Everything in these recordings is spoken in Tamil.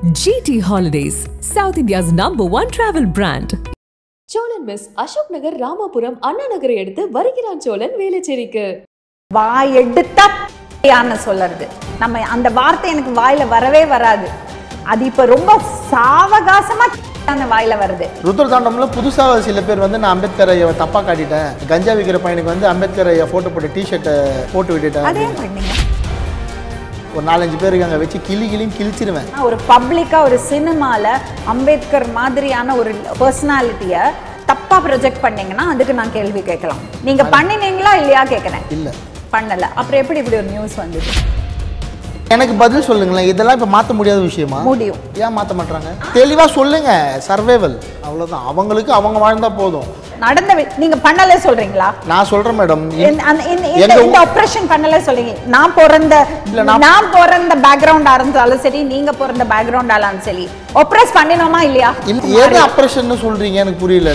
GT Holidays, South India's number one travel brand. Cholan miss Ashok Nagar Ramapuram Anna நகரை அடுத்து வருகிறான் சோழன் வேலைச்சேரிக்கு வாய் எடுத்தா யான்னு சொல்லறது நம்ம அந்த வார்த்தை எனக்கு வாயில வரவே வராது அது இப்ப ரொம்ப சாவகாசமா அந்த வாயில வருது ருத்ரதாண்டம்ல புதுசாக சில பேர் வந்து நான் அம்பேத்கர் ஐயாவை தப்பா காட்டிட்டேன் கஞ்சா விற்கிற பையனுக்கு வந்து அம்பேத்கர் ஐயா போட்டோ போட்டு டிஷர்ட்டை போட்டு விட்டுட்டேன் அதே அப்படின்னு. பண்ணீங்க ஒரு நாலஞ்சு பேருக்கு அங்கே வச்சு கிளி கிளின்னு கிழிச்சிருவேன் ஆனா, ஒரு பப்ளிக்கா ஒரு சினிமால அம்பேத்கர் மாதிரியான ஒரு பர்சனாலிட்டிய தப்பா ப்ரொஜெக்ட் பண்ணீங்கன்னா அதுக்கு நான் கேள்வி கேட்கலாம் நீங்க பண்ணினீங்களா இல்லையா கேட்கறேன் இல்லை பண்ணல அப்புறம் எப்படி இப்படி ஒரு நியூஸ் வந்தது எனக்கு பதில் சொல்லுங்களேன் இதெல்லாம் இப்போ மாற்ற முடியாத விஷயமா முடியும் ஏன் மாற்ற மாட்டாங்க தெளிவாக சொல்லுங்க சர்வைவல் அவ்வளோதான் அவங்களுக்கு அவங்க வாழ்ந்தா போதும் நடந்த வி- நீங்க பண்ணல சொல்றீங்களா நான் சொல்கிறேன் மேடம் இந்த- அந்த- இந்த- இந்த- எங்க இந்த ஆப்ரேஷன் பண்ணல சொல்லுங்க நான் பிறந்த இல்ல, நான்- நான் பிறந்த பேக்ரவுண்டா இருந்தாலும் சரி நீங்க பிறந்த பேக்ரவுண்டா இருந்தாலும் சரி ஒப்ரஸ் பண்ணினோமா இல்லையா எது ஆப்ரேஷன் சொல்கிறீங்க எனக்கு புரியல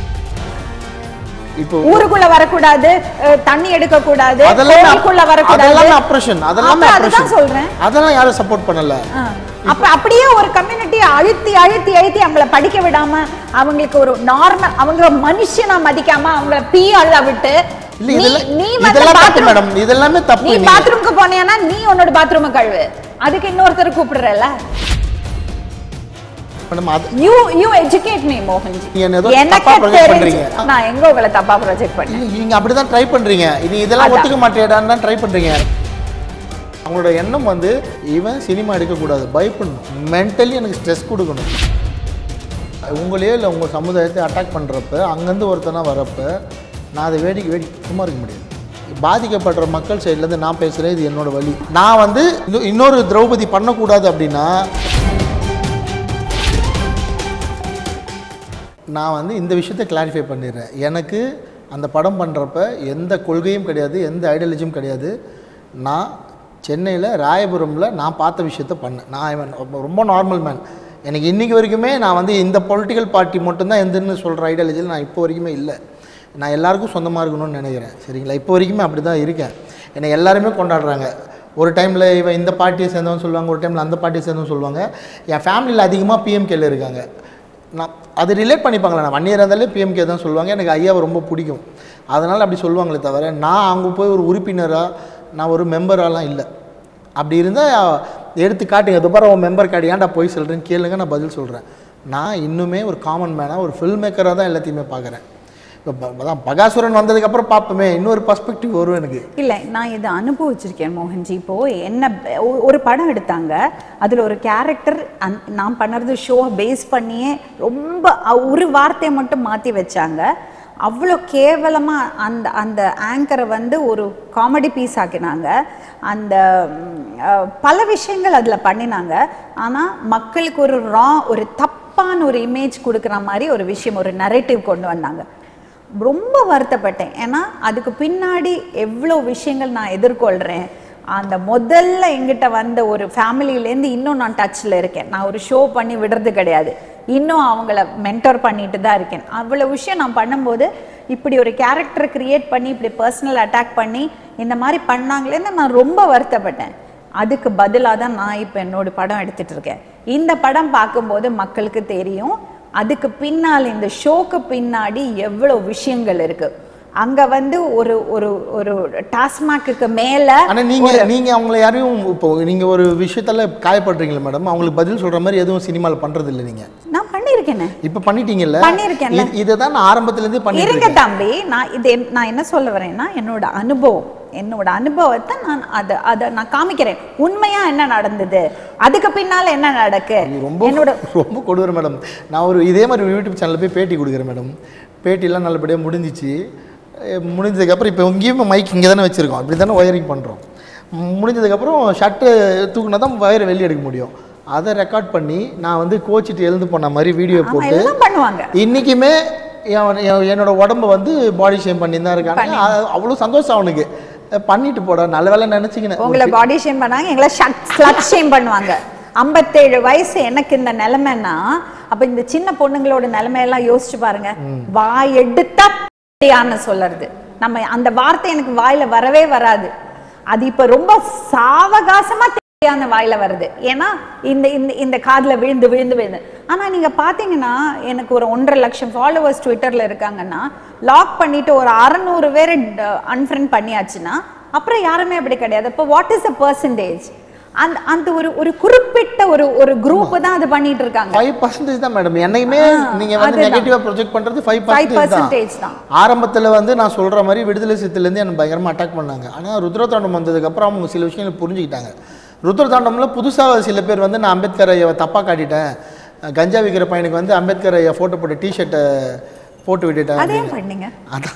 இப்போ ஊருக்குள்ள வரக்கூடாது அஹ், தண்ணி எடுக்க கூடாது அதெல்லாம் கோயிலுக்குள்ள வரக்கூடாது அதெல்லாம் ஆப்ரேஷன் அதெல்லாம் அப்ப அதுதான் ஆப்ரேஷன் சொல்றேன் அதெல்லாம் யாரும் சப்போர்ட் பண்ணல ஆ. அப்ப அப்படியே ஒரு கம்யூனிட்டி அழுத்தி அழுத்தி அழுத்தி அவங்கள படிக்க விடாம அவங்களுக்கு ஒரு நார்மல் அவங்க மனுஷனா மதிக்காம அவங்கள பீ அழுத விட்டு இல்ல நீ- இதெல்லாம் நீ வந்து இதெல்லாம் தப்பு bathroom- மேடம் இதெல்லாமே தப்பு நீ நீங்க- பாத்ரூம்க்கு போனேன்னா நீ உன்னோட பாத்ரூம் கழுவு அதுக்கு இன்னொருத்தர் கூப்பிடுறல மேடம் அது you you educate me Mohanji நீங்க என்ன ஏதோ எனக்கு தப்பா project தெரிஞ்சு பண்றீங்க. நான் எங்க உங்களை தப்பா ப்ரொஜெக்ட் பண்ணேன் இல்ல, நீங்க அப்படிதான் ட்ரை பண்றீங்க இது இதெல்லாம் அதான். ஒத்துக்க மாட்டேடான்னு தான் ட்ரை பண்றீங்க அவங்களோட எண்ணம் வந்து இவன் சினிமா எடுக்கக்கூடாது பயப்படணும் மென்டலி எனக்கு ஸ்ட்ரெஸ் கொடுக்கணும் உங்களையோ இல்லை உங்கள் சமுதாயத்தை அட்டாக் பண்ணுறப்ப அங்கேருந்து ஒருத்தனா வரப்ப நான் அதை வேடிக்கை வேடிக்கை சும்மா இருக்க முடியாது பாதிக்கப்படுற மக்கள் சைட்லேருந்து நான் பேசுகிறேன் இது என்னோட வழி நான் வந்து இன்னொ- இன்னொரு திரௌபதி பண்ணக்கூடாது அப்படின்னா நான் வந்து இந்த விஷயத்தை கிளாரிஃபை பண்ணிடுறேன் எனக்கு அந்த படம் பண்ணுறப்ப எந்த கொள்கையும் கிடையாது எந்த ஐடியாலஜியும் கிடையாது நான் சென்னையில் ராயபுரமில் நான் பார்த்த விஷயத்த பண்ணேன் நான் இவன் ரொம்ப- ரொம்ப நார்மல் மேன் எனக்கு இன்றைக்கி வரைக்குமே நான் வந்து இந்த பொலிட்டிக்கல் பார்ட்டி மட்டும்தான் எந்தன்னு சொல்கிற ஐடியாலஜியில் நான் இப்போ வரைக்குமே இல்லை நான் எல்லாருக்கும் சொந்தமாக இருக்கணும்னு நினைக்கிறேன் சரிங்களா இப்போ வரைக்குமே அப்படி தான் இருக்கேன் என்னை எல்லாருமே கொண்டாடுறாங்க ஒரு டைமில் இவன் இந்த பார்ட்டியை சேர்ந்தவன் சொல்லுவாங்க ஒரு டைமில் அந்த பார்ட்டியை சேர்ந்தவன் சொல்லுவாங்க என் ஃபேமிலியில் அதிகமாக பிஎம்கேல இருக்காங்க நான் அது ரிலேட் பண்ணிப்பாங்களே நான் ஒன் இயர் இருந்தாலே பிஎம்கே தான் சொல்லுவாங்க எனக்கு ஐயாவை ரொம்ப பிடிக்கும் அதனால் அப்படி சொல்லுவாங்களே தவிர நான் அங்கே போய் ஒரு உறுப்பினராக நான் ஒரு மெம்பராலாம் இல்லை அப்படி இருந்தால் எடுத்து காட்டுங்க துபாரா உன் மெம்பர் கார்டு ஏன்டா போய் சொல்கிறேன்னு கேளுங்க நான் பதில் சொல்கிறேன் நான் இன்னுமே ஒரு காமன் மேனாக ஒரு ஃபில்ம் மேக்கராக தான் எல்லாத்தையுமே பார்க்குறேன் இப்போ அதான் பகாசுரன் வந்ததுக்கப்புறம் பார்ப்போமே இன்னொரு பர்ஸ்பெக்டிவ் வரும் எனக்கு இல்ல நான் இதை அனுபவிச்சிருக்கேன் மோகன்ஜி இப்போ என்ன ஒ- ஒரு படம் எடுத்தாங்க அதுல ஒரு கேரக்டர் நான் பண்ணுறது ஷோ பேஸ் பண்ணியே ரொம்ப அ- ஒரு வார்த்தையை மட்டும் மாத்தி வச்சாங்க அவ்வளோ கேவலமா அந்த அந்த ஆங்கரை வந்து ஒரு காமெடி பீஸ் ஆக்கினாங்க அந்த ம், அஹ், பல விஷயங்கள் அதுல பண்ணினாங்க ஆனா மக்களுக்கு ஒரு ரா ஒரு தப்பான ஒரு இமேஜ் கொடுக்குற மாதிரி ஒரு விஷயம் ஒரு நரேட்டிவ் கொண்டு வந்தாங்க ரொம்ப வருத்தப்பட்டேன் ஏன்னா அதுக்கு பின்னாடி எவ்வளோ விஷயங்கள் நான் எதிர்கொள்கிறேன் அந்த முதல்ல எங்கிட்ட வந்த ஒரு ஃபேமிலியிலேருந்து இன்னும் நான் டச்சில் இருக்கேன் நான் ஒரு ஷோ பண்ணி விடுறது கிடையாது இன்னும் அவங்கள மென்டர் பண்ணிட்டு தான் இருக்கேன் அவ்வளோ விஷயம் நான் பண்ணும்போது இப்படி ஒரு கேரக்டர் கிரியேட் பண்ணி இப்படி பர்சனல் அட்டாக் பண்ணி இந்த மாதிரி பண்ணாங்களேன்னு நான் ரொம்ப வருத்தப்பட்டேன் அதுக்கு பதிலாக தான் நான் இப்போ என்னோட படம் எடுத்துட்டு இருக்கேன் இந்த படம் பார்க்கும்போது மக்களுக்கு தெரியும் அதுக்கு பின்னால் இந்த ஷோக்கு பின்னாடி எவ்வளோ விஷயங்கள் இருக்கு அங்க வந்து ஒரு ஒரு ஒரு டாஸ்மாக்கு மேல ஆனால் நீங்கள் நீங்கள் அவங்கள யாரையும் இப்போ நீங்கள் ஒரு விஷயத்தில் காயப்படுறீங்களா மேடம் அவங்களுக்கு பதில் சொல்கிற மாதிரி எதுவும் சினிமாவில் பண்ணுறது இல்லை நீங்கள் நான் பண்ணியிருக்கேனே இப்போ பண்ணிட்டீங்கல்ல பண்ணியிருக்கேன்ல. இது- இதை தான் நான் ஆரம்பத்துலேருந்தே பண்ணிட்டு இருங்க இருக்கேன் தம்பி நான் இது என்- நான் என்ன சொல்ல வரேன்னா என்னோட அனுபவம் என்னோட அனுபவத்தை நான் அதை அதை நான் காமிக்கிறேன் உண்மையா என்ன நடந்தது அதுக்கு பின்னால என்ன நடக்கு இது ரொம்ப என்னோட ரொம்ப கொடூரம் மேடம் நான் ஒரு இதே மாதிரி ஒரு யூடியூப் சேனலில் போய் பேட்டி கொடுக்குறேன் மேடம் பேட்டிலாம் நல்லபடியாக முடிஞ்சிச்சு அஹ் முடிஞ்சதுக்கப்புறம் இப்போ இங்கேயும் மைக் இங்கே தானே வச்சுருக்கோம் அப்படி தானே ஒயரிங் பண்ணுறோம் முடிஞ்சதுக்கப்புறம் ஷர்ட்டு தூக்குனா தான் வயரை வெளியே எடுக்க முடியும் அதை ரெக்கார்ட் பண்ணி நான் வந்து கோச்சிட்டு எழுந்து போன மாதிரி வீடியோ ஆமா போட்டு எல்லாம் பண்ணுவாங்க இன்றைக்குமே என் என்- என்னோட உடம்ப வந்து பாடி ஷேம் பண்ணி தான் இருக்காங்க அது அவ்வளோ சந்தோஷம் அவனுக்கு அஹ் பண்ணிட்டு போட நல்ல வேலை நினச்சிக்கினேன் உங்களை பாடி ஷேம் பண்ணாங்க எங்களை ஸ்லட் ஷேம் பண்ணுவாங்க ஐம்பத்தேழு வயசு எனக்கு இந்த நிலைமைன்னா அப்ப இந்த சின்ன பொண்ணுங்களோட நிலைமையெல்லாம் யோசிச்சு பாருங்க வாய் எடுத்தா யான்னு சொல்லறது நம்ம அந்த வார்த்தை எனக்கு வாயில வரவே வராது அது இப்ப ரொம்ப சாவகாசமா அந்த வாயில வருது ஏன்னா இந்த இந்த இந்த காதுல விழுந்து விழுந்து விழுந்து ஆனா நீங்க பாத்தீங்கன்னா எனக்கு ஒரு ஒன்றரை லட்சம் ஃபாலோவர்ஸ் ட்விட்டர்ல இருக்காங்கன்னா லாக் பண்ணிட்டு ஒரு அறநூறு பேரை அன்ஃப்ரெண்ட் பண்ணியாச்சுன்னா அப்புறம் யாருமே அப்படி கிடையாது இப்போ வாட் இஸ் த பர்சன்டேஜ் அந்த அந்த ஒரு ஒரு குறிப்பிட்ட ஒரு ஒரு குரூப் தான் அது பண்ணிட்டு இருக்காங்க ஃபைவ் பர்சன்டேஜ் தான் மேடம் என்னைக்குமே நீங்க வந்து அதுதான். நெகட்டிவா ப்ரொஜெக்ட் பண்றது ஃபைவ் 5% பர்சன்டேஜ் தான். தான் ஆரம்பத்துல வந்து நான் சொல்ற மாதிரி விடுதலை சித்திலேருந்து எனக்கு பயங்கரமா அட்டாக் பண்ணாங்க ஆனா ருத்ரதாண்டம் வந்ததுக்கு அப்புறம் அவங்க சில விஷயங்களை புரிஞ்சுக்கிட்டாங்க ருத்ரதாண்டம்ல புதுசா சில பேர் வந்து நான் அம்பேத்கர் ஐயாவை தப்பா காட்டிட்டேன் கஞ்சா விற்கிற பையனுக்கு வந்து அம்பேத்கர் ஐயா போட்டோ போட்ட டிஷர்ட்டை போட்டு விட்டுட்டேன் அதையும் அப்படின்னு. பண்ணீங்க அதான்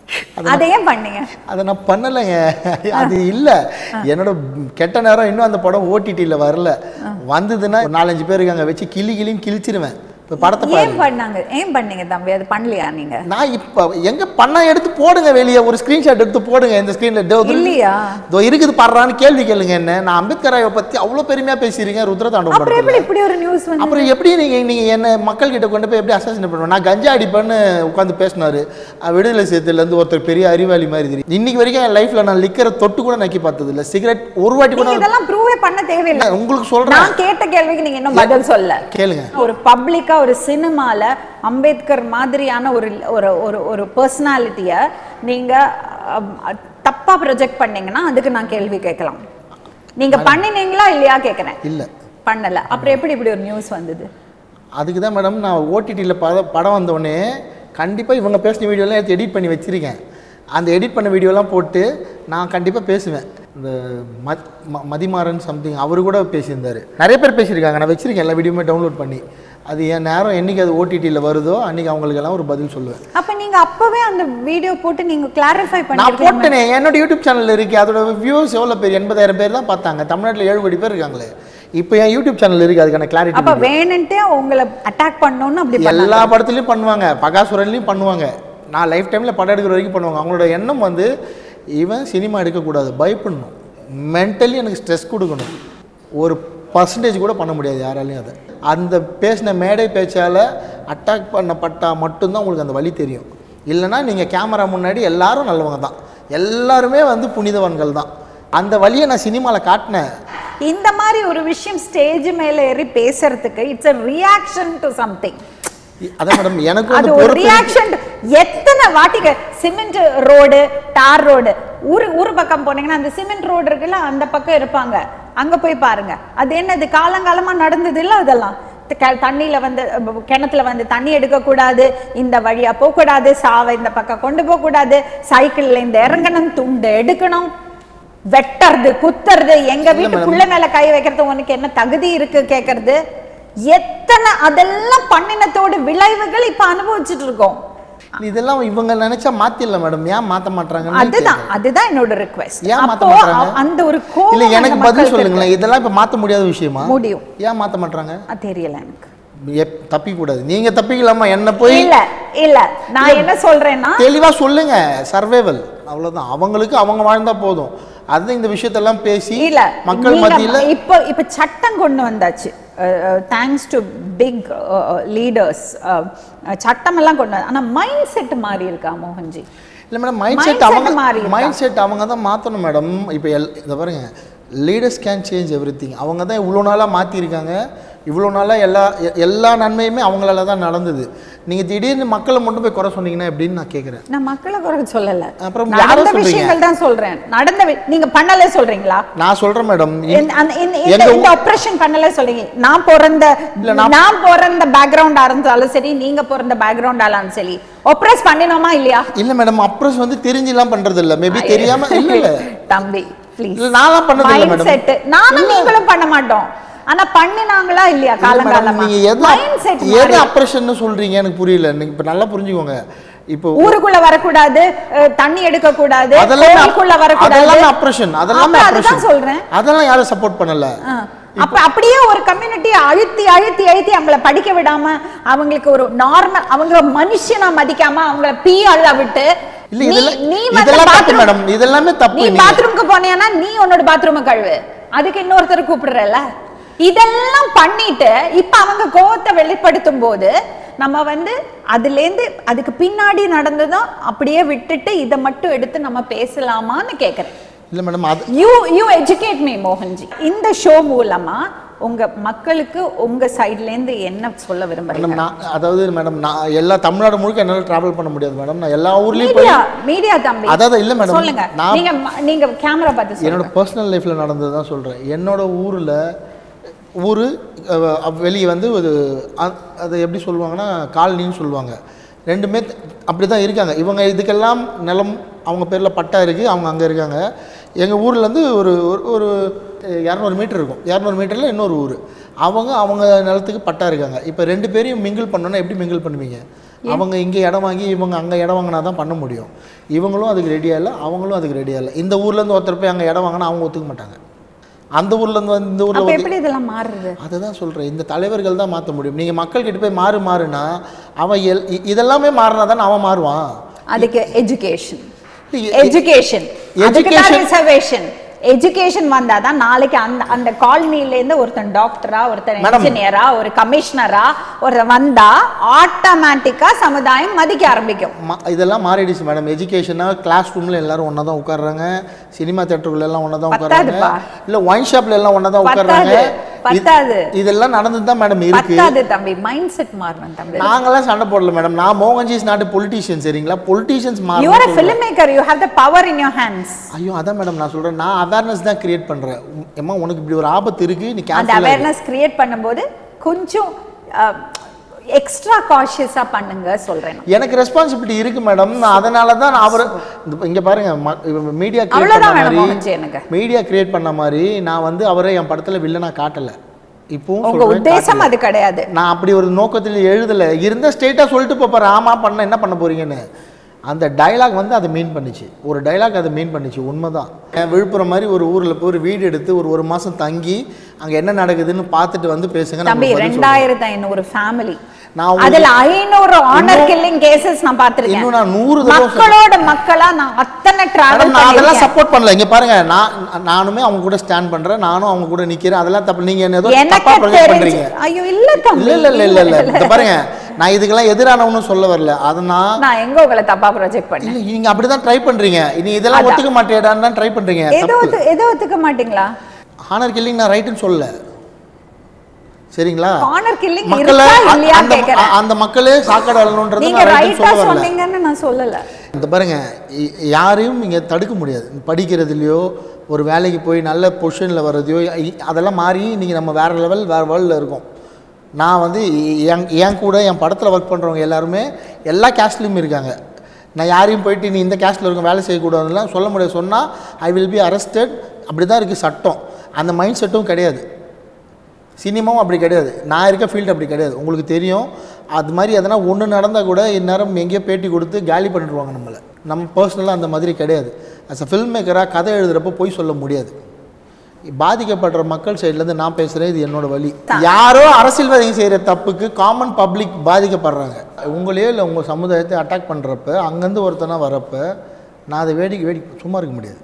அதையும் பண்ணீங்க அதை நான் பண்ணலைங்க அது இல்லை என்னோட கெட்ட நேரம் இன்னும் அந்த படம் ஓடிடியில் வரல வந்ததுன்னா ஒரு நாலஞ்சு பேருக்கு அங்கே வச்சு கிளி கிளின்னு கிழிச்சிருவேன் இப்போ படத்தை பாரு ஏன் பண்ணாங்க ஏன் பண்ணீங்க தம்பி அது பண்ணலையா நீங்க நான் இப்போ எங்க பண்ண எடுத்து போடுங்க வெளியே ஒரு ஸ்க்ரீன்ஷாட் எடுத்து போடுங்க இந்த ஸ்க்ரீனில் இல்லையா? இதோ இருக்குது பாடுறான்னு கேள்வி கேளுங்க என்ன நான் அம்பேத்கர் ஐயாவை பற்றி அவ்வளோ பெருமையாக பேசியிருக்கேன் ருத்ரதாண்டவம் அப்புறம் எப்படி படத்தில் இப்படி ஒரு நியூஸ் வந்து அப்புறம் எப்படி நீங்க நீங்க என்ன மக்கள் கிட்ட கொண்டு போய் எப்படி அசாசினேட் பண்ணுவேன் நான் கஞ்சா அடிப்பேன்னு உட்காந்து பேசினாரு அஹ் விடுதலை சேத்துல இருந்து ஒருத்தர் பெரிய அறிவாளி மாதிரி தெரியும் இன்னைக்கு வரைக்கும் என் லைஃப்ல நான் லிக்கரை தொட்டு கூட நக்கி பார்த்தது இல்ல சிகரெட் ஒரு வாட்டி கூட நீங்க இதெல்லாம் ப்ரூவே பண்ண தேவையில்லை நான் உங்களுக்கு சொல்றேன் நான் கேட்ட கேள்விக்கு நீங்க இன்னும் பதில் சொல்ல கேளுங்க ஒரு பப்ளிக்கா ஒரு சினிமால அம்பேத்கர் மாதிரியான ஒரு ஒரு ஒரு ஒரு பர்சனாலிட்டிய நீங்க அம், தப்பா ப்ரொஜெக்ட் பண்ணீங்கன்னா அதுக்கு நான் கேள்வி கேட்கலாம் நீங்க பண்ணினீங்களா இல்லையா கேக்குறேன் இல்ல பண்ணல அப்புறம் எப்படி இப்படி ஒரு நியூஸ் வந்தது அதுக்கு தான் மேடம் நான் ஓடிடியில் பட படம் வந்தோடனே கண்டிப்பாக இவங்க பேசின வீடியோலாம் எடுத்து எடிட் பண்ணி வச்சிருக்கேன் அந்த எடிட் பண்ண வீடியோலாம் போட்டு நான் கண்டிப்பாக பேசுவேன் இந்த மத் ம- மதிமாறன் சம்திங் அவரு கூட பேசியிருந்தாரு நிறைய பேர் பேசியிருக்காங்க நான் வச்சிருக்கேன் எல்லா வீடியோமே டவுன்லோட் பண்ணி அது என் நேரம் என்னைக்கு அது ஓடிடியில் வருதோ அன்றைக்கி அவங்களுக்கெல்லாம் ஒரு பதில் சொல்லுவேன் அப்ப நீங்க அப்பவே அந்த வீடியோ போட்டு நீங்க கிளாரிஃபை நான் பண்ணிருக்கீங்க போட்டேனே என்னோட யூடியூப் சேனல் இருக்கு அதோட வியூஸ் எவ்வளோ பேர் எண்பதாயிரம் பேர் தான் பார்த்தாங்க தமிழ்நாட்டில் ஏழு கோடி பேர் இருக்காங்களே இப்போ என் யூடியூப் சேனல் இருக்கு அதுக்கான அப்ப கிளாரிட்டி வேணுன்ட்டே உங்களை அட்டாக் பண்ணணும்னு அப்படி பண்ணாங்க எல்லா படத்துலையும் பண்ணுவாங்க பகாசுரன்லையும் பண்ணுவாங்க நான் லைஃப் டைமில் படம் எடுக்கிற வரைக்கும் பண்ணுவாங்க அவங்களோட எண்ணம் வந்து இவன் சினிமா எடுக்கக்கூடாது பயப்படணும் மென்டலி எனக்கு ஸ்ட்ரெஸ் கொடுக்கணும் ஒரு பர்சன்டேஜ் கூட பண்ண முடியாது யாராலையும் அதை அந்த பேசின மேடை பேச்சால் அட்டாக் பண்ணப்பட்டா மட்டும்தான் உங்களுக்கு அந்த வழி தெரியும் இல்லைன்னா நீங்கள் கேமரா முன்னாடி எல்லாரும் நல்லவங்க தான் எல்லாருமே வந்து புனிதவன்கள் தான் அந்த வழியை நான் சினிமாவில் காட்டினேன் இந்த மாதிரி ஒரு விஷயம் ஸ்டேஜ் மேல ஏறி பேசுறதுக்கு it's a reaction to something அதான் மேடம் எனக்கு அது வந்து ஒரு பொறுப்பு இருக்கு. ரியாக்ஷன் எத்தனை வாட்டிக்கு சிமெண்ட் ரோடு தார் ரோடு ஊரு ஊர் பக்கம் போனீங்கன்னா அந்த சிமெண்ட் ரோடு இருக்குல்ல அந்த பக்கம் இருப்பாங்க அங்க போய் பாருங்க அது என்னது காலங்காலமா நடந்தது இல்ல அதெல்லாம் த- க- தண்ணியில வந்து அஹ், கிணத்துல வந்து தண்ணி எடுக்கக்கூடாது இந்த வழியா போகக்கூடாது சாவை இந்த பக்கம் கொண்டு போக கூடாது சைக்கிள்ல இந்த இறங்கணும் துண்டு எடுக்கணும் வெட்டுறது குத்துறது எங்க வீட்டு புள்ள மேல கை வைக்கிறது உனக்கு என்ன தகுதி இருக்கு கேக்குறது எத்தனை அதெல்லாம் பண்ணினத்தோட விளைவுகள் இப்ப அனுபவிச்சுட்டு இருக்கோம் இதெல்லாம் இவங்க நினைச்சா மாத்திடல மேடம் ஏன் மாத்த மாட்டாங்கன்னு அதுதான் அதுதான் என்னோட ரிக்வெஸ்ட் ஏன் மாத்த அப்போ மாட்றாங்க? அ- அந்த ஒரு கோவம் இல்ல எனக்கு அந்த பதில் மக்களுக்கு சொல்லுங்களேன் இதெல்லாம் இப்ப மாத்த முடியாத விஷயமா இருக்கு. முடியும் ஏன் மாத்த மாட்டாங்க அது தெரியல எனக்கு தப்பிக்க கூடாது நீங்க தப்பிக்கலாமா என்ன போய் இல்ல இல்ல நான் என்ன சொல்றேன்னா தெளிவா சொல்லுங்க சர்வைவல் அவ்வளவுதான் அவங்களுக்கு அவங்க வாழ்ந்தா போதும் அது இந்த விஷயத்தெல்லாம் பேசி இல்ல மக்கள் நீங்க மத்தியில இப்ப இப்ப சட்டம் கொண்டு வந்தாச்சு தேங்க்ஸ் டு பிக் லீடர்ஸ் சட்டம் எல்லாம் கொண்டு வந்து ஆனா மைண்ட் செட் மாறி இருக்கா மோகன்ஜி இல்ல மேடம் மைண்ட் Mindset செட் அவங்க மாறி இருக்கா? மைண்ட் செட் அவங்க தான் மாற்றணும் மேடம் இப்போ எல் இதை பாருங்க leaders can change everything அவங்க தான் இவ்வளோ நாளாக மாற்றிருக்காங்க இவ்வளோ நாளாக எல்லா எ- எல்லா நன்மையுமே அவங்களால தான் நடந்தது நீங்கள் திடீர்னு மக்களை மட்டும் போய் குறை சொன்னீங்கன்னா எப்படின்னு நான் கேட்குறேன் நான் மக்களை குறை சொல்லல அப்புறம் யாரை நடந்த சொல்றீங்க? விஷயங்கள் தான் சொல்றேன் நடந்த வி- நீங்க பண்ணல சொல்றீங்களா நான் சொல்கிறேன் மேடம் இந்த- அந்த- இந்த- இந்த- எங்க இந்த ஆப்ரேஷன் பண்ணல சொல்றீங்க நான் பிறந்த இல்ல, நான்- நான் பிறந்த பேக்ரவுண்டா இருந்தாலும் சரி நீங்க பிறந்த பேக்ரவுண்டா இருந்தாலும் சரி ஒப்ரஸ் பண்ணினோமா இல்லையா இல்லை மேடம் அப்ரஸ் வந்து தெரிஞ்சுலாம் பண்ணுறது இல்லை மேபி தெரியாம இல்லை இல்லை தம்பி ப்ளீஸ் இல்ல, நான்லாம் பண்ணது இல்ல, மைண்ட் madam. செட் நானும் நீங்களும் பண்ண மாட்டோம் ஆனா பண்ணினாங்களா இல்லையா இல்ல மேடம் காலங்காலமா நீங்க எது மைண்ட் செட் எது அப்ரேஷன் சொல்றீங்க எனக்கு புரியல நீங்க இப்ப நல்லா புரிஞ்சுக்கோங்க இப்போ ஊருக்குள்ள வரக்கூடாது அஹ், தண்ணி எடுக்க கூடாது அதெல்லாம் கோயிலுக்குள்ள வரக்கூடாது அதெல்லாம் அப்ரேஷன் அதெல்லாம் அப்ப அப்ரேஷன் அதுதான் சொல்றேன் அதெல்லாம் யாரும் சப்போர்ட் பண்ணல ஆ. அப்ப அப்படியே ஒரு கம்யூனிட்டி அழுத்தி அழுத்தி அழுத்தி அவங்கள படிக்க விடாம அவங்களுக்கு ஒரு நார்மல் அவங்க மனுஷனா மதிக்காம அவங்கள பீ அள்ள விட்டு இல்ல நீ- இதெல்லாம் நீ வந்து இதெல்லாம் தப்பு bathroom- மேடம் இதெல்லாமே தப்பு நீ நீங்க பாத்ரூம்க்கு போனியானா நீ உன்னோட பாத்ரூம கழுவு அதுக்கு இன்னொருத்தர் கூப்பிடுறல இதெல்லாம் பண்ணிட்டு இப்ப அவங்க கோவத்தை வெளிப்படுத்தும் போது நம்ம வந்து அதுலேருந்து அதுக்கு பின்னாடி நடந்ததும் அப்படியே விட்டுட்டு இதை மட்டும் எடுத்து நம்ம பேசலாமான்னு கேக்குறேன் இல்லை மேடம் அது you you educate me Mohanji இந்த ஷோ மூலமா உங்க மக்களுக்கு உங்க சைட்ல இருந்து என்ன சொல்ல மேடம் விரும்புறீங்க நான் அதாவது மேடம் நான் எல்லா தமிழ்நாடு முழுக்க என்னால் ட்ராவல் பண்ண முடியாது மேடம் நான் எல்லா ஊர்லேயும் போய் மீடியா மீடியா தம்பி அதாவது இல்ல மேடம், சொல்லுங்க நான்- நீங்க ம- நீங்க கேமரா பார்த்து என்னோட சொல்லுங்க பர்சனல் லைஃப்பில் நடந்தது தான் சொல்கிறேன் என்னோட ஊரில் ஊர் வெளியே வந்து ஒரு அ- அதை எப்படி சொல்லுவாங்கன்னா காலனின்னு சொல்லுவாங்க ரெண்டுமே அப்படி தான் இருக்காங்க இவங்க இதுக்கெல்லாம் நிலம் அவங்க பேரில் பட்டா இருக்குது அவங்க அங்கே இருக்காங்க எங்கள் ஊர்லேருந்து ஒரு ஒரு- ஒரு இரநூறு மீட்டர் இருக்கும் இரநூறு மீட்டரில் இன்னொரு ஊர் அவங்க அவங்க நிலத்துக்கு பட்டா இருக்காங்க இப்போ ரெண்டு பேரையும் மிங்கிள் பண்ணோன்னா எப்படி மிங்கிள் பண்ணுவீங்க அவங்க இங்கே இடம் வாங்கி இவங்க அங்கே இடம் வாங்கினா தான் பண்ண முடியும் இவங்களும் அதுக்கு ரெடியாக இல்லை அவங்களும் அதுக்கு ரெடியாக இல்லை இந்த ஊர்லேருந்து ஒருத்தர் போய் அங்கே இடம் வாங்கினா அவங்க ஒத்துக்க மாட்டாங்க அந்த ஊர்லேருந்து வந்து இந்த ஊரில் அப்ப வந்து எப்படி இதெல்லாம் மாறுது அதை தான் சொல்கிறேன் இந்த தலைவர்கள் தான் மாற்ற முடியும் நீங்கள் மக்கள்கிட்ட போய் மாறு மாறுனா அவன் எல் இ- இதெல்லாமே மாறினா தானே அவன் மாறுவான் அதுக்கு எஜுகேஷன் இல்ல, எ- எஜுகேஷன் அதுக்கு தான் Education- ரிசர்வேஷன் எஜுகேஷன் வந்தாதான் நாளைக்கு அந்த அந்த காலனில இருந்து ஒருத்தன் டாக்டரா ஒருத்தன் Madam. இன்ஜினியரா ஒரு கமிஷனரா ஒரு வந்தா ஆட்டோமேட்டிக்கா சமுதாயம் மதிக்க ஆரம்பிக்கும் ம- இதெல்லாம் மாறிடுச்சு மேடம் எஜுகேஷனாக கிளாஸ் ரூமில் எல்லாரும் ஒன்றா தான் உட்கார்றாங்க சினிமா தேட்டருக்குள்ள எல்லாம் ஒன்றா தான் உட்கார்றாங்க பத்தாதுப்பா. இல்லை ஒயின் ஷாப்ல எல்லாம் ஒன்றா தான் உட்கார்றாங்க பத்தாது, பத்தாது. இது- இதெல்லாம் நடந்து தான் மேடம் இருக்கு பத்தாது தம்பி மைண்ட் செட் மாறணும் தம்பி நாங்களாம் சண்டை போடல மேடம் நான் மோகன்ஜிஸ் நாட்டு பொலிட்டீஷியன் சரிங்களா பொலிட்டீஷியன்ஸ் யூ ஆர் மாறணும் a filmmaker you have the power in your hands ஐயோ அதான் மேடம் நான் சொல்றேன் நான் அவேர்னஸ் தான் கிரியேட் பண்றேன் உம், ஏம்மா உனக்கு இப்படி ஒரு ஆபத்து இருக்கு நீ அந்த கேன்சல் அவேர்னஸ் கிரியேட் பண்ணும்போது கொஞ்சம் எக்ஸ்ட்ரா காஷியஸா பண்ணுங்க சொல்றேன் நான். எனக்கு ரெஸ்பான்சிபிலிட்டி இருக்கு மேடம் நான் அதனால தான் நான் அவர் இங்க பாருங்க மீடியா கிரியேட் அவ்வளவுதான் பண்ண வேணும் மாதிரி மோகன்ஜி எனக்கு மீடியா கிரியேட் பண்ண மாதிரி நான் வந்து அவரை என் படத்துல வில்லனா காட்டல இப்பவும் உங்க சொல்றேன், உத்தேசம் காட்டல. அது கிடையாது நான் அப்படி ஒரு நோக்கத்தில் எழுதல இருந்த ஸ்டேட்டா சொல்லிட்டு போப்பாரு ஆமா பண்ண என்ன பண்ண போறீங்கன்னு அந்த டயலாக் வந்து அதை மீன் பண்ணுச்சு ஒரு டயலாக் அதை மீன் பண்ணுச்சு உண்மைதான் என் விழுப்புரம் மாதிரி ஒரு ஊர்ல போய் ஒரு வீடு எடுத்து ஒரு ஒரு மாசம் தங்கி அங்க என்ன நடக்குதுன்னு பார்த்துட்டு வந்து பேசுங்க நான் தம்பி உங்களுக்கு பதில் சொல்றேன். ரெண்டாயிரத்தி ஐநூறு ஃபேமிலி நான் உங்களுக்கு- அதுல ஐநூறு ஆனர் இன்னும்- கில்லிங் கேசஸ் நான் பார்த்திருக்கேன் இன்னும் நான் நூறு தடவை சொல்றேன். மக்களோட மக்களா நான் அத்தனை டிராவல் மேடம், நான் அதெல்லாம் பண்ணிருக்கேன் சப்போர்ட் பண்ணல இங்க பாருங்க நான் நானுமே அவங்க கூட ஸ்டாண்ட் பண்றேன் நானும் அவங்க கூட நிக்கிறேன் அதெல்லாம் தப்பு நீங்க என்ன ஏதோ தப்பா எனக்கு ப்ரொஜெக்ட் தெரிஞ்சு பண்றீங்க ஐயோ இல்ல தம்பி இல்ல இல்ல இல்ல இல்ல இல்ல இந்த பாருங்க நான் இதுக்கெல்லாம் எதிரானவனும் சொல்ல வரல அதை நான் நான் எங்க உங்களை தப்பா ப்ரொஜெக்ட் பண்ணேன் இல்ல நீங்க அப்படிதான் ட்ரை பண்றீங்க நீ இதெல்லாம் அதான். ஒத்துக்க மாட்டேடான்னு தான் ட்ரை பண்றீங்க எதோ தப்பு ஒத்து- எதோ ஒத்துக்க மாட்டீங்களா ஹானர் கில்லிங் நான் ரைட்டுன்னு சொல்லல சரிங்களா ஆனர் கில்லிங் மக்களை இருக்கா இல்லையா அந்த கேக்குறேன் அந்த மக்களே சாக்கடை அள்ளணுன்றது நீங்க நான் ரைட்டுன்னு ரைட்டா சொல்ல வரல சொன்னீங்கன்னு நான் சொல்லல இந்த பாருங்க இ- யாரையும் இங்கே தடுக்க முடியாது படிக்கிறதுலையோ ஒரு வேலைக்கு போய் நல்ல பொசிஷனில் வர்றதையோ இ- அதெல்லாம் மாறி நீங்கள் நம்ம வேறு லெவல் வேறு வேர்ல்டில் இருக்கோம் நான் வந்து இ- என் என் கூட என் படத்தில் ஒர்க் பண்ணுறவங்க எல்லாருமே எல்லா கேஸ்ட்லேயும் இருக்காங்க நான் யாரையும் போயிட்டு நீ இந்த கேஸ்ட்டில் இருக்க வேலை செய்யக்கூடாதுலாம் சொல்ல முடியாது சொன்னால் ஐ வில் பி அரெஸ்டட் அப்படி தான் இருக்குது சட்டம் அந்த மைண்ட் செட்டும் கிடையாது சினிமாவும் அப்படி கிடையாது நான் இருக்க ஃபீல்டு அப்படி கிடையாது உங்களுக்கு தெரியும் அது மாதிரி எதனா ஒன்று நடந்தால் கூட இந்நேரம் எங்கேயோ பேட்டி கொடுத்து காலி பண்ணிடுவாங்க நம்மளை நம்ம பர்சனலாக அந்த மாதிரி கிடையாது அஸ் அ ஃபில்ம் மேக்கராக கதை எழுதுகிறப்போ போய் சொல்ல முடியாது பாதிக்கப்படுற மக்கள் சைட்லேருந்து நான் பேசுகிறேன் இது என்னோட வழி யாரோ அரசியல்வாதிங்க செய்கிற தப்புக்கு காமன் பப்ளிக் பாதிக்கப்படுறாங்க உங்களையோ இல்லை உங்கள் சமுதாயத்தை அட்டாக் பண்ணுறப்ப அங்கேருந்து ஒருத்தனா வரப்ப நான் அதை வேடிக்கை வேடிக்கை சும்மா இருக்க முடியாது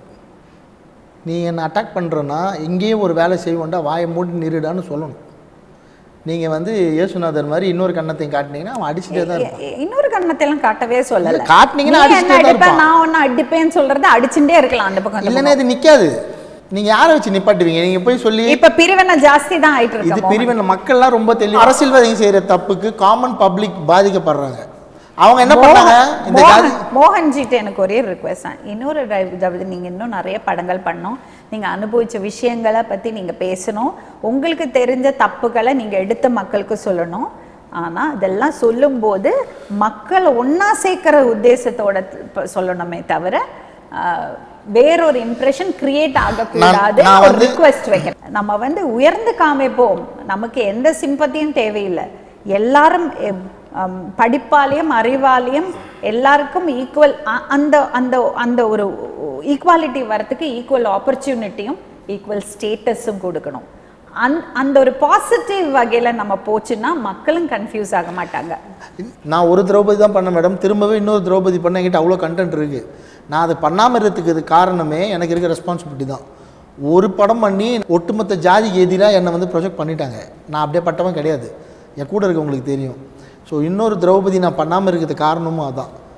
நீ என்னை அட்டாக் பண்ணுறன்னா இங்கேயும் ஒரு வேலை செய்வோண்டா வாயை மூடி நிறுடான்னு சொல்லணும் நீங்கள் வந்து இயேசுநாதர் மாதிரி இன்னொரு கண்ணத்தையும் காட்டினீங்கன்னா அவன் அடிச்சுட்டே தான் இருப்பான் இ- இன்னொரு கண்ணத்தை எல்லாம் காட்டவே சொல்லல இல்ல, காட்டுனீங்கன்னா நீ அடிச்சுட்டே என்ன தான் அடிப்ப இருப்பான். நான் ஒன்னு அடிப்பேன்னு சொல்றது அடிச்சுட்டே இருக்கலாம் அந்த பக்கம் இந்த இல்லைன்னா இது நிற்காது நீங்கள் யாரை வச்சு நிப்பாட்டுவீங்க நீங்கள் போய் சொல்லி பக்கம். இப்ப பிரிவினை ஜாஸ்தி தான் ஆயிட்டு இது இருக்கு பிரிவினை மக்கள்லாம் ரொம்ப தெளிவு அரசியல்வாதிங்க செய்கிற தப்புக்கு காமன் பப்ளிக் பாதிக்கப்படுறாங்க அவங்க என்ன பண்ணாங்க இந்த ஜாதி மோகன்ஜிட்ட எனக்கு ஒரே ரிக்வெஸ்ட் தான் இன்னொரு drive- அதாவது நீங்க இன்னும் நிறைய படங்கள் பண்ணோம் நீங்க அனுபவிச்ச விஷயங்களை பத்தி நீங்க பேசணும் உங்களுக்கு தெரிஞ்ச தப்புகளை நீங்க எடுத்து மக்களுக்கு சொல்லணும் ஆனா இதெல்லாம் சொல்லும்போது மக்களை ஒண்ணா சேர்க்கிற உத்தேசத்தோட த- சொல்லணுமே தவிர ஆஹ், வேறொரு இம்ப்ரெஷன் கிரியேட் ஆகக்கூடாது நான் ஒரு வந்து- ரிக்வெஸ்ட் வைக்கிறேன் நம்ம வந்து உயர்ந்து காமிப்போம் நமக்கு எந்த சிம்பத்தியும் தேவையில்லை எல்லாரும் எம், அம், படிப்பாலையும் அறிவாலையும் எல்லாருக்கும் ஈக்குவல் அந்த அந்த அந்த ஒரு ஈக்குவாலிட்டி வரத்துக்கு ஈக்குவல் ஆப்பர்ச்சுனிட்டியும் ஈக்குவல் ஸ்டேட்டஸும் கொடுக்கணும் அந் அந்த ஒரு பாசிட்டிவ் வகையில நம்ம போச்சுன்னா மக்களும் கன்ஃபியூஸ் ஆக மாட்டாங்க நான் ஒரு திரௌபதி தான் பண்ண மேடம் திரும்பவே இன்னொரு திரௌபதி பண்ண என்கிட்ட அவ்வளோ கண்டென்ட் இருக்குது நான் அதை பண்ணாமல் இருக்கிறதுக்கு இது காரணமே எனக்கு இருக்க ரெஸ்பான்சிபிலிட்டி தான் ஒரு படம் பண்ணி ஒட்டுமொத்த ஜாதிக்கு எதிராக என்னை வந்து ப்ரொஜெக்ட் பண்ணிட்டாங்க நான் அப்படியே பட்டவன் கிடையாது என் கூட இருக்கவங்களுக்கு தெரியும் ஸோ இன்னொரு திரௌபதி நான் பண்ணாமல் இருக்கிறது காரணமும் அதான்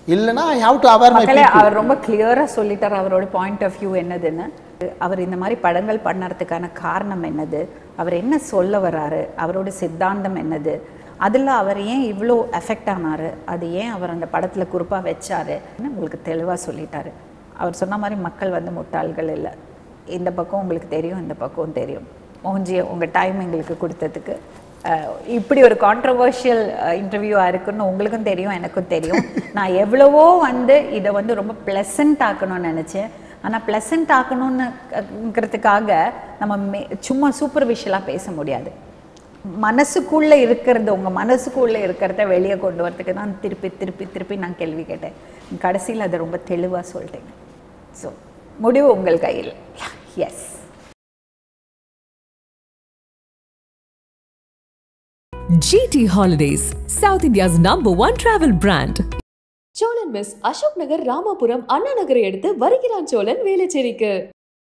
இல்லைன்னா I have to aware my மக்களே அவர் ரொம்ப கிளியராக சொல்லிட்டார் அவரோட பாயிண்ட் ஆஃப் வியூ என்னதுன்னு அவர் இந்த மாதிரி படங்கள் பண்ணறதுக்கான காரணம் என்னது அவர் என்ன சொல்ல வராரு அவரோட சித்தாந்தம் என்னது அதில் அவர் ஏன் இவ்வளோ எஃபெக்ட் ஆனார் அது ஏன் அவர் அந்த படத்தில் குறிப்பாக வச்சாருன்னு உங்களுக்கு தெளிவாக சொல்லிட்டாரு அவர் சொன்ன மாதிரி மக்கள் வந்து முட்டாள்கள் இல்லை இந்த பக்கம் உங்களுக்கு தெரியும் இந்த பக்கம் தெரியும் மோகன்ஜி உங்கள் டைம் எங்களுக்கு கொடுத்ததுக்கு அஹ், இப்படி ஒரு கான்ட்ரவர்ஷியல் இன்டர்வியூவாக இருக்குன்னு உங்களுக்கும் தெரியும் எனக்கும் தெரியும் நான் எவ்வளவோ வந்து இதை வந்து ரொம்ப ப்ளசண்ட் ஆக்கணும்னு நினச்சேன் ஆனால் ப்ளசண்ட் ஆக்கணும்னுங்கிறதுக்காக நம்ம மே சும்மா சூப்பர்ஃபிஷியலாக பேச முடியாது மனசுக்குள்ளே இருக்கிறது உங்கள் மனசுக்குள்ளே இருக்கிறத வெளியே கொண்டு வரதுக்கு தான் திருப்பி திருப்பி திருப்பி நான் கேள்வி கேட்டேன் கடைசியில் அதை ரொம்ப தெளிவாக சொல்லிட்டேங்க ஸோ முடிவு உங்கள் கையில் yes GT Holidays, South India's number one travel brand. Cholan miss Ashok Nagar Ramapuram Anna நகரை எடுத்து வருகிறான் சோழன் வேலைச்சேரிக்கு